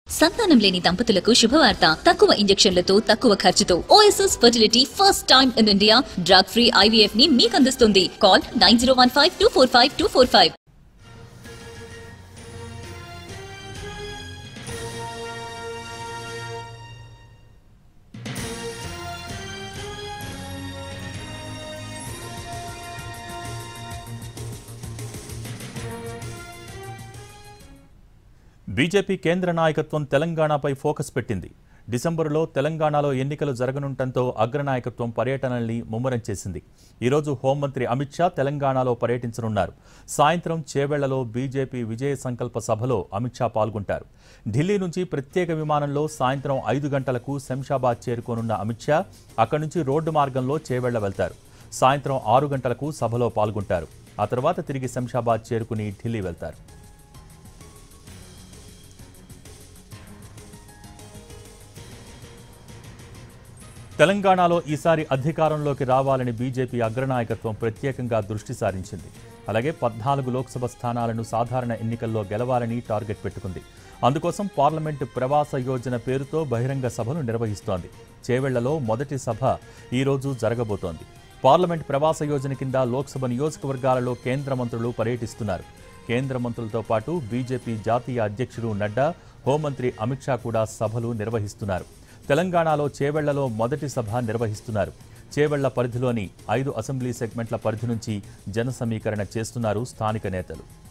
సంతానం లేని దంపతులకు శుభవార్త తక్కువ ఇంజెక్షన్లతో తక్కువ ఖర్చుతో OSS fertility first time in India drug free IVF ని మీకు అందిస్తుంది call nine zero one five two four five two four five BJP కేంద్ర నాయకత్వం తెలంగాణపై ఫోకస్ పెట్టింది డిసెంబరులో తెలంగాణలో ఎన్నికలు జరగనుండటంతో అగ్రనాయకత్వం పర్యటనల్ని ముమ్మరం చేసింది ఈరోజు హోంమంత్రి అమిత్ షా తెలంగాణలో పర్యటించనున్నారు సాయంత్రం చేవెళ్లలో బీజేపీ విజయ సంకల్ప సభలో అమిత్ షా పాల్గొంటారు ఢిల్లీ నుంచి ప్రత్యేక విమానంలో సాయంత్రం ఐదు గంటలకు శంషాబాద్ చేరుకోనున్న అమిత్ షా అక్కడి నుంచి రోడ్డు మార్గంలో చేవెళ్ల వెళ్తారు సాయంత్రం ఆరు గంటలకు సభలో పాల్గొంటారు ఆ తర్వాత తిరిగి శంషాబాద్ చేరుకుని ఢిల్లీ వెళ్తారు తెలంగాణలో ఈసారి అధికారంలోకి రావాలని బీజేపీ అగ్రనాయకత్వం ప్రత్యేకంగా దృష్టి సారించింది అలాగే పద్నాలుగు లోక్సభ స్థానాలను సాధారణ ఎన్నికల్లో గెలవాలని టార్గెట్ పెట్టుకుంది అందుకోసం పార్లమెంటు ప్రవాస యోజన పేరుతో బహిరంగ సభను నిర్వహిస్తోంది చేవెళ్లలో మొదటి సభ ఈ రోజు జరగబోతోంది పార్లమెంట్ ప్రవాస యోజన కింద లోక్సభ నియోజకవర్గాలలో కేంద్ర మంత్రులు పర్యటిస్తున్నారు కేంద్ర మంత్రులతో పాటు బీజేపీ జాతీయ అధ్యక్షుడు నడ్డా హోంమంత్రి అమిత్ షా కూడా సభలు నిర్వహిస్తున్నారు తెలంగాణలో చేవెళ్లలో మొదటి సభ నిర్వహిస్తున్నారు చేవెళ్ల పరిధిలోని ఐదు అసెంబ్లీ సెగ్మెంట్ల పరిధి నుంచి జన సమీకరణ చేస్తున్నారు స్థానిక నేతలు